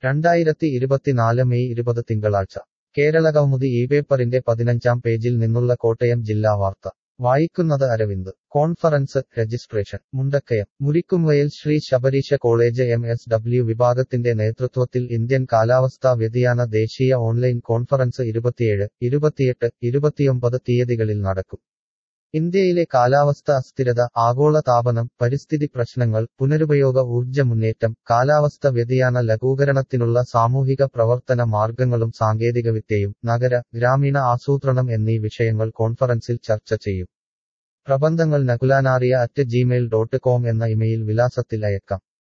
രണ്ടായിരത്തി ഇരുപത്തിനാല് മെയ് ഇരുപത് തിങ്കളാഴ്ച കേരള കൗമുദി ഈ പേപ്പറിന്റെ പതിനഞ്ചാം പേജിൽ നിന്നുള്ള കോട്ടയം ജില്ലാ വാർത്ത വായിക്കുന്നത് Aravind conference registration Mundakayam Murikkumvayal Shri Sabareesa college M S W വിഭാഗത്തിന്റെ നേതൃത്വത്തിൽ ഇന്ത്യൻ കാലാവസ്ഥാ വ്യതിയാന ദേശീയ ഓൺലൈൻ കോൺഫറൻസ് ഇരുപത്തിയേഴ് ഇരുപത്തിയെട്ട് ഇരുപത്തിയൊമ്പത് തീയതികളിൽ നടക്കും ഇന്ത്യയിലെ കാലാവസ്ഥ അസ്ഥിരത ആഗോള താപനം പരിസ്ഥിതി പ്രശ്നങ്ങൾ പുനരുപയോഗ ഊർജ്ജ മുന്നേറ്റം കാലാവസ്ഥ വ്യതിയാന ലഘൂകരണത്തിനുള്ള സാമൂഹിക പ്രവർത്തന മാർഗങ്ങളും സാങ്കേതികവിദ്യയും നഗര ഗ്രാമീണ ആസൂത്രണം എന്നീ വിഷയങ്ങൾ കോൺഫറൻസിൽ ചർച്ച ചെയ്യും പ്രബന്ധങ്ങൾ നകുലാനാറിയ അറ്റ് ജിമെയിൽ ഡോട്ട് കോം എന്ന ഇമെയിൽ വിലാസത്തിൽ അയക്കാം